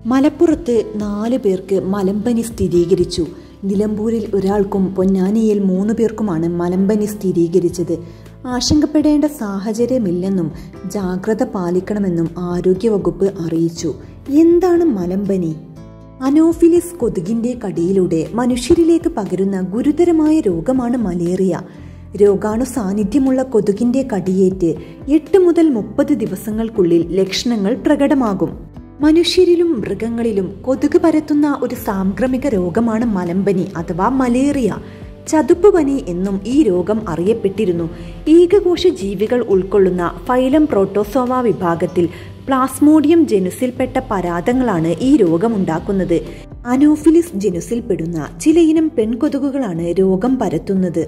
മലപ്പുറത്ത് നാല് പേർക്ക് മലമ്പനി സ്ഥിരീകരിച്ചു നിലമ്പൂരിൽ ഒരാൾക്കും പൊന്നാനിയിൽ മൂന്ന് പേർക്കുമാണ് മലമ്പനി സ്ഥിരീകരിച്ചത് ആശങ്കപ്പെടേണ്ട സാഹചര്യമില്ലെന്നും ജാഗ്രത പാലിക്കണമെന്നും ആരോഗ്യവകുപ്പ് അറിയിച്ചു എന്താണ് മലമ്പനി അനോഫിലിസ് കൊതുകിന്റെ കടിയിലൂടെ മനുഷ്യരിലേക്ക് പകരുന്ന ഗുരുതരമായ രോഗമാണ് മലേറിയ രോഗാണു സാന്നിധ്യമുള്ള കൊതുകിന്റെ കടിയേറ്റ് എട്ട് മുതൽ മുപ്പത് ദിവസങ്ങൾക്കുള്ളിൽ ലക്ഷണങ്ങൾ പ്രകടമാകും മനുഷ്യരിലും മൃഗങ്ങളിലും കൊതുക് പരത്തുന്ന ഒരു സാംക്രമിക രോഗമാണ് മലമ്പനി അഥവാ മലേറിയ ചതുപ്പ് പനി എന്നും ഈ രോഗം അറിയപ്പെട്ടിരുന്നു ഏകകോശ ജീവികൾ ഉൾക്കൊള്ളുന്ന ഫൈലം പ്രോട്ടോസോവ വിഭാഗത്തിൽ പ്ലാസ്മോഡിയം ജനുസിൽപ്പെട്ട പരാതങ്ങളാണ് ഈ രോഗമുണ്ടാക്കുന്നത് അനോഫിലിസ് ജനുസിൽപ്പെടുന്ന ചിലയിനം പെൺകൊതുകുകളാണ് രോഗം പരത്തുന്നത്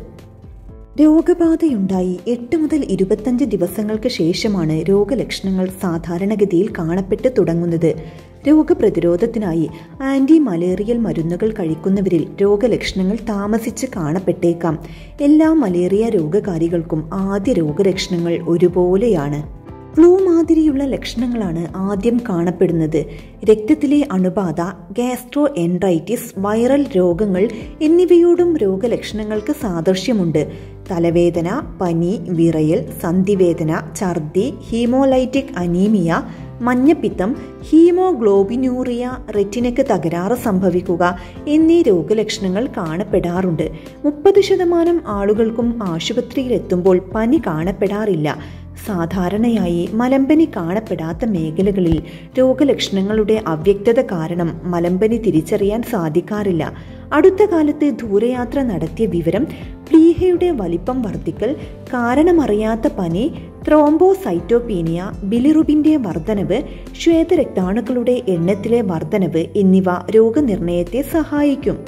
രോഗബാധയുണ്ടായി എട്ട് മുതൽ ഇരുപത്തഞ്ച് ദിവസങ്ങൾക്ക് ശേഷമാണ് രോഗലക്ഷണങ്ങൾ സാധാരണഗതിയിൽ കാണപ്പെട്ട് തുടങ്ങുന്നത് രോഗപ്രതിരോധത്തിനായി ആന്റി മലേറിയൽ മരുന്നുകൾ കഴിക്കുന്നവരിൽ രോഗലക്ഷണങ്ങൾ താമസിച്ച് കാണപ്പെട്ടേക്കാം എല്ലാ മലേറിയ രോഗകാരികൾക്കും ആദ്യ രോഗലക്ഷണങ്ങൾ ഒരുപോലെയാണ് ഫ്ലൂ മാതിരിയുള്ള ലക്ഷണങ്ങളാണ് ആദ്യം കാണപ്പെടുന്നത് രക്തത്തിലെ അണുബാധ ഗ്യാസ്ട്രോ എൻറൈറ്റിസ് വൈറൽ രോഗങ്ങൾ എന്നിവയോടും രോഗലക്ഷണങ്ങൾക്ക് സാദൃശ്യമുണ്ട് തലവേദന പനി വിറയൽ സന്ധിവേദന ഛർദി ഹീമോലൈറ്റിക് അനീമിയ മഞ്ഞപ്പിത്തം ഹീമോഗ്ലോബിനൂറിയ റെറ്റിനയ്ക്ക് തകരാറ് സംഭവിക്കുക എന്നീ രോഗലക്ഷണങ്ങൾ കാണപ്പെടാറുണ്ട് മുപ്പത് ശതമാനം ആളുകൾക്കും ആശുപത്രിയിലെത്തുമ്പോൾ പനി കാണപ്പെടാറില്ല സാധാരണയായി മലമ്പനി കാണപ്പെടാത്ത മേഖലകളിൽ രോഗലക്ഷണങ്ങളുടെ അവ്യക്തത കാരണം മലമ്പനി തിരിച്ചറിയാൻ സാധിക്കാറില്ല അടുത്ത കാലത്ത് ദൂരയാത്ര നടത്തിയ വിവരം പ്ലീഹയുടെ വലിപ്പം വർദ്ധിക്കൽ കാരണമറിയാത്ത പനി ത്രോംബോസൈറ്റോപീനിയ ബിലിറുബിന്റെ വർധനവ് ശ്വേതരക്താണുക്കളുടെ എണ്ണത്തിലെ വർധനവ് എന്നിവ രോഗനിർണയത്തെ സഹായിക്കും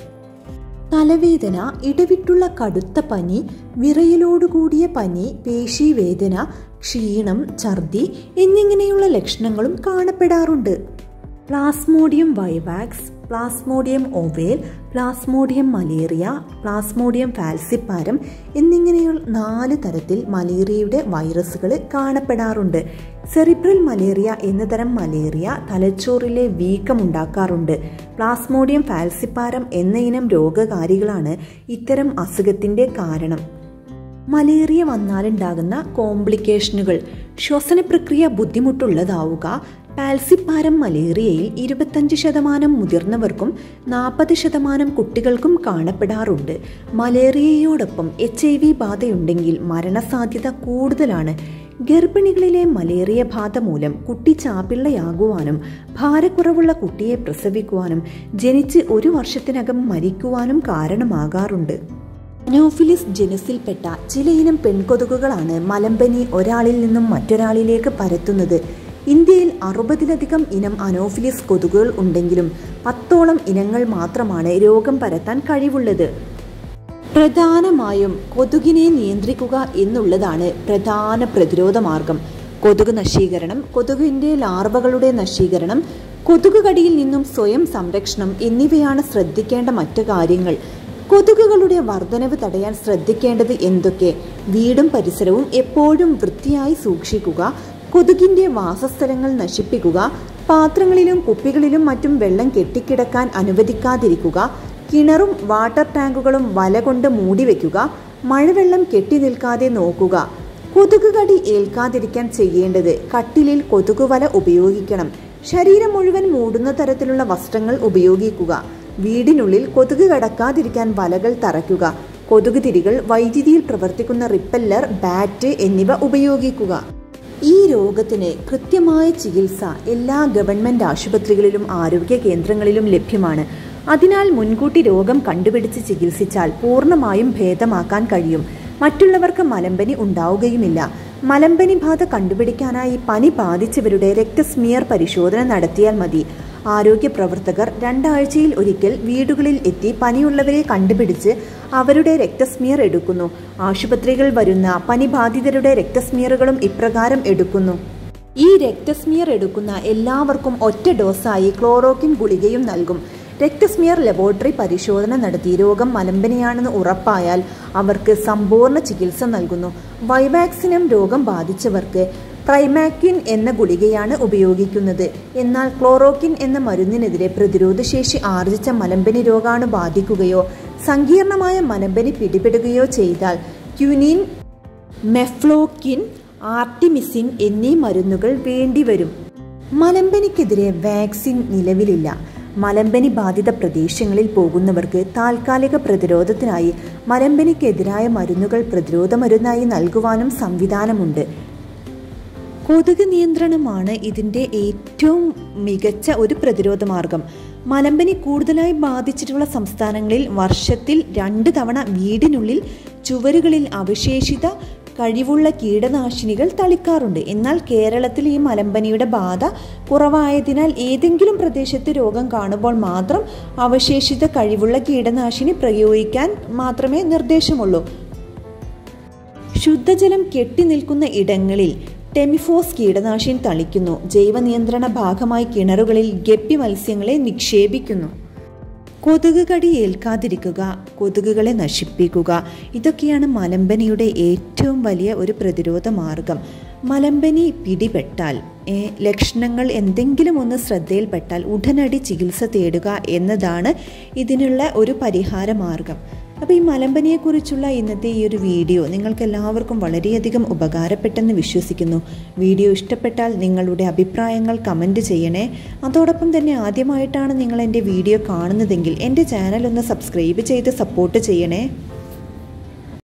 തലവേദന ഇടവിട്ടുള്ള കടുത്ത പനി വിറയലോടുകൂടിയ പനി പേശീവേദന ക്ഷീണം ഛർദി എന്നിങ്ങനെയുള്ള ലക്ഷണങ്ങളും കാണപ്പെടാറുണ്ട് Plasmodium vivax Plasmodium ovale Plasmodium malariae Plasmodium falciparum എന്നിങ്ങനെയുള്ള നാല് തരത്തിൽ മലേറിയയുടെ വൈറസുകൾ കാണപ്പെടാറുണ്ട് സെറിബ്രൽ മലേറിയ എന്ന തരം മലേറിയ തലച്ചോറിലെ വീക്കമുണ്ടാക്കാറുണ്ട് പ്ലാസ്മോഡിയം ഫാൽസിപ്പാരം എന്ന ഇനം രോഗകാരികളാണ് ഇത്തരം അസുഖത്തിന്റെ കാരണം മലേറിയ വന്നാലുണ്ടാകുന്ന കോംപ്ലിക്കേഷനുകൾ ശ്വസന പ്രക്രിയ ബുദ്ധിമുട്ടുള്ളതാവുക പാൽസിപ്പാരം മലേറിയയിൽ ഇരുപത്തഞ്ച് ശതമാനം മുതിർന്നവർക്കും നാൽപ്പത് ശതമാനം കുട്ടികൾക്കും കാണപ്പെടാറുണ്ട് മലേറിയയോടൊപ്പം എച്ച് ഐ വി ബാധയുണ്ടെങ്കിൽ മരണസാധ്യത കൂടുതലാണ് ഗർഭിണികളിലെ മലേറിയ ബാധ മൂലം കുട്ടി ചാപ്പിള്ളയാകുവാനും ഭാരക്കുറവുള്ള കുട്ടിയെ പ്രസവിക്കുവാനും ജനിച്ച് ഒരു വർഷത്തിനകം മരിക്കുവാനും കാരണമാകാറുണ്ട് അനോഫിലിസ് ജനസിൽപ്പെട്ട ചിലയിനം പെൺകൊതുകുകളാണ് മലമ്പനി ഒരാളിൽ നിന്നും മറ്റൊരാളിലേക്ക് പരത്തുന്നത് ഇന്ത്യയിൽ അറുപതിലധികം ഇനം അനോഫിലിസ് കൊതുകുകൾ ഉണ്ടെങ്കിലും പത്തോളം ഇനങ്ങൾ മാത്രമാണ് രോഗം പരത്താൻ കഴിവുള്ളത് പ്രധാനമായും കൊതുകിനെ നിയന്ത്രിക്കുക എന്നുള്ളതാണ് പ്രധാന പ്രതിരോധ മാർഗം കൊതുക് നശീകരണം കൊതുകിന്റെ ലാർവകളുടെ നശീകരണം കൊതുക് കടിയിൽ നിന്നും സ്വയം സംരക്ഷണം എന്നിവയാണ് ശ്രദ്ധിക്കേണ്ട മറ്റു കാര്യങ്ങൾ കൊതുകുകളുടെ വർധനവ് തടയാൻ ശ്രദ്ധിക്കേണ്ടത് എന്തൊക്കെ വീടും പരിസരവും എപ്പോഴും വൃത്തിയായി സൂക്ഷിക്കുക കൊതുകിന്റെ വാസസ്ഥലങ്ങൾ നശിപ്പിക്കുക പാത്രങ്ങളിലും കുപ്പികളിലും മറ്റും വെള്ളം കെട്ടിക്കിടക്കാൻ അനുവദിക്കാതിരിക്കുക കിണറും വാട്ടർ ടാങ്കുകളും വല കൊണ്ട് മൂടിവെക്കുക മഴവെള്ളം കെട്ടി നിൽക്കാതെ നോക്കുക കൊതുക് കടി ഏൽക്കാതിരിക്കാൻ ചെയ്യേണ്ടത് കട്ടിലിൽ കൊതുകുവല ഉപയോഗിക്കണം ശരീരം മുഴുവൻ മൂടുന്ന തരത്തിലുള്ള വസ്ത്രങ്ങൾ ഉപയോഗിക്കുക വീടിനുള്ളിൽ കൊതുക് കടക്കാതിരിക്കാൻ വലകൾ തറയ്ക്കുക കൊതുക് തിരികൾ വൈദ്യുതിയിൽ പ്രവർത്തിക്കുന്ന റിപ്പല്ലർ ബാറ്റ് എന്നിവ ഉപയോഗിക്കുക ഈ രോഗത്തിന് കൃത്യമായ ചികിത്സ എല്ലാ ഗവൺമെന്റ് ആശുപത്രികളിലും ആരോഗ്യ കേന്ദ്രങ്ങളിലും ലഭ്യമാണ് അതിനാൽ മുൻകൂട്ടി രോഗം കണ്ടുപിടിച്ച് ചികിത്സിച്ചാൽ പൂർണ്ണമായും ഭേദമാക്കാൻ കഴിയും മറ്റുള്ളവർക്ക് മലമ്പനി ഉണ്ടാവുകയുമില്ല മലമ്പനി ബാധ കണ്ടുപിടിക്കാനായി പനി ബാധിച്ചവരുടെ രക്തസ്മിയർ പരിശോധന നടത്തിയാൽ മതി ആരോഗ്യ പ്രവർത്തകർ രണ്ടാഴ്ചയിൽ ഒരിക്കൽ വീടുകളിൽ എത്തി പനിയുള്ളവരെ കണ്ടുപിടിച്ച് അവരുടെ രക്തസ്മിയർ എടുക്കുന്നു ആശുപത്രികൾ വരുന്ന പനി ബാധിതരുടെ രക്തസ്മിയറുകളും ഇപ്രകാരം എടുക്കുന്നു ഈ രക്തസ്മിയർ എടുക്കുന്ന എല്ലാവർക്കും ഒറ്റ ഡോസായി ക്ലോറോക്കിൻ ഗുളികയും നൽകും രക്തസ്മിയർ ലബോറട്ടറി പരിശോധന നടത്തി രോഗം മലമ്പനിയാണെന്ന് ഉറപ്പായാൽ അവർക്ക് സമ്പൂർണ്ണ ചികിത്സ നൽകുന്നു വൈവാക്സിനം രോഗം ബാധിച്ചവർക്ക് ട്രൈമാക്വിൻ എന്ന ഗുളികയാണ് ഉപയോഗിക്കുന്നത് എന്നാൽ ക്ലോറോക്കിൻ എന്ന മരുന്നിനെതിരെ പ്രതിരോധശേഷി ആർജിച്ച മലമ്പനി രോഗാണു ബാധിക്കുകയോ സങ്കീർണമായ മലമ്പനി പിടിപെടുകയോ ചെയ്താൽ ക്യുനിൻ മെഫ്ലോക്കിൻ ആർട്ടിമിസിൻ എന്നീ മരുന്നുകൾ വേണ്ടിവരും മലമ്പനിക്കെതിരെ വാക്സിൻ നിലവിലില്ല മലമ്പനി ബാധിത പ്രദേശങ്ങളിൽ പോകുന്നവർക്ക് താൽക്കാലിക പ്രതിരോധത്തിനായി മലമ്പനിക്കെതിരായ മരുന്നുകൾ പ്രതിരോധ മരുന്നായി നൽകുവാനും സംവിധാനമുണ്ട് കൊതുക് നിയന്ത്രണമാണ് ഇതിൻ്റെ ഏറ്റവും മികച്ച ഒരു പ്രതിരോധ മാർഗം മലമ്പനി കൂടുതലായി ബാധിച്ചിട്ടുള്ള സംസ്ഥാനങ്ങളിൽ വർഷത്തിൽ രണ്ട് തവണ വീടിനുള്ളിൽ ചുവരുകളിൽ അവശേഷിത കഴിവുള്ള കീടനാശിനികൾ തളിക്കാറുണ്ട് എന്നാൽ കേരളത്തിൽ ഈ മലമ്പനിയുടെ ബാധ കുറവായതിനാൽ ഏതെങ്കിലും പ്രദേശത്ത് രോഗം കാണുമ്പോൾ മാത്രം അവശേഷിത കഴിവുള്ള കീടനാശിനി പ്രയോഗിക്കാൻ മാത്രമേ നിർദ്ദേശമുള്ളൂ ശുദ്ധജലം കെട്ടി നിൽക്കുന്ന ഇടങ്ങളിൽ ടെമിഫോസ് കീടനാശിനി തളിക്കുന്നു ജൈവ നിയന്ത്രണ ഭാഗമായി കിണറുകളിൽ ഗപ്പി മത്സ്യങ്ങളെ നിക്ഷേപിക്കുന്നു കൊതുക് കടി ഏൽക്കാതിരിക്കുക കൊതുകുകളെ നശിപ്പിക്കുക ഇതൊക്കെയാണ് മലമ്പനിയുടെ ഏറ്റവും വലിയ ഒരു പ്രതിരോധ മാർഗം മലമ്പനി പിടിപെട്ടാൽ ലക്ഷണങ്ങൾ എന്തെങ്കിലും ഒന്ന് ശ്രദ്ധയിൽപ്പെട്ടാൽ ഉടനടി ചികിത്സ തേടുക എന്നതാണ് ഇതിനുള്ള ഒരു പരിഹാര മാർഗം അപ്പോൾ ഈ മലമ്പനിയെക്കുറിച്ചുള്ള ഇന്നത്തെ ഈ ഒരു വീഡിയോ നിങ്ങൾക്ക് എല്ലാവർക്കും വളരെയധികം ഉപകാരപ്പെട്ടെന്ന് വിശ്വസിക്കുന്നു വീഡിയോ ഇഷ്ടപ്പെട്ടാൽ നിങ്ങളുടെ അഭിപ്രായങ്ങൾ കമൻറ്റ് ചെയ്യണേ അതോടൊപ്പം തന്നെ ആദ്യമായിട്ടാണ് നിങ്ങൾ എൻ്റെ വീഡിയോ കാണുന്നതെങ്കിൽ എൻ്റെ ചാനൽ ഒന്ന് സബ്സ്ക്രൈബ് ചെയ്ത് സപ്പോർട്ട് ചെയ്യണേ